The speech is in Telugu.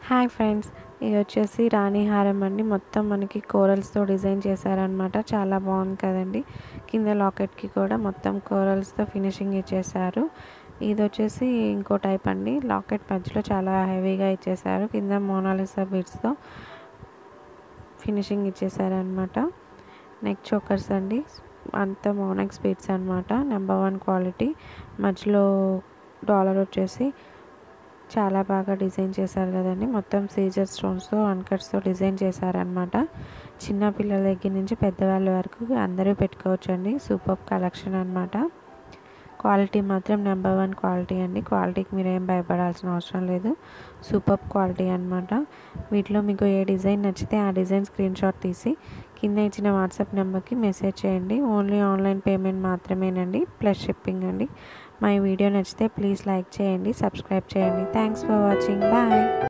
హాయ్ ఫ్రెండ్స్ ఇది వచ్చేసి రాణి హారం అండి మొత్తం మనకి కోరల్స్తో డిజైన్ చేశారనమాట చాలా బాగుంది కదండి కింద లాకెట్కి కూడా మొత్తం కోరల్స్తో ఫినిషింగ్ ఇచ్చేసారు ఇది వచ్చేసి ఇంకో టైప్ అండి లాకెట్ మధ్యలో చాలా హెవీగా ఇచ్చేసారు కింద మోనాలిసా బీడ్స్తో ఫినిషింగ్ ఇచ్చేసారనమాట నెక్ చోకర్స్ అండి అంత మోనెక్స్ బీడ్స్ అనమాట నెంబర్ వన్ క్వాలిటీ మధ్యలో డాలర్ వచ్చేసి చాలా బాగా డిజైన్ చేశారు కదండి మొత్తం సీజర్ స్టోన్స్తో అన్కట్స్తో డిజైన్ చేశారనమాట చిన్న పిల్లల దగ్గర నుంచి పెద్దవాళ్ళ వరకు అందరూ పెట్టుకోవచ్చండి సూపర్ కలెక్షన్ అనమాట క్వాలిటీ మాత్రం నెంబర్ వన్ క్వాలిటీ అండి క్వాలిటీకి మీరు ఏం భయపడాల్సిన అవసరం లేదు సూపర్ క్వాలిటీ అనమాట వీటిలో మీకు ఏ డిజైన్ నచ్చితే ఆ డిజైన్ స్క్రీన్ షాట్ తీసి కింద ఇచ్చిన వాట్సాప్ నెంబర్కి మెసేజ్ చేయండి ఓన్లీ ఆన్లైన్ పేమెంట్ మాత్రమేనండి ప్లస్ షిప్పింగ్ అండి మా ఈ వీడియో నచ్చితే ప్లీజ్ లైక్ చేయండి సబ్స్క్రైబ్ చేయండి థ్యాంక్స్ ఫర్ వాచింగ్ బాయ్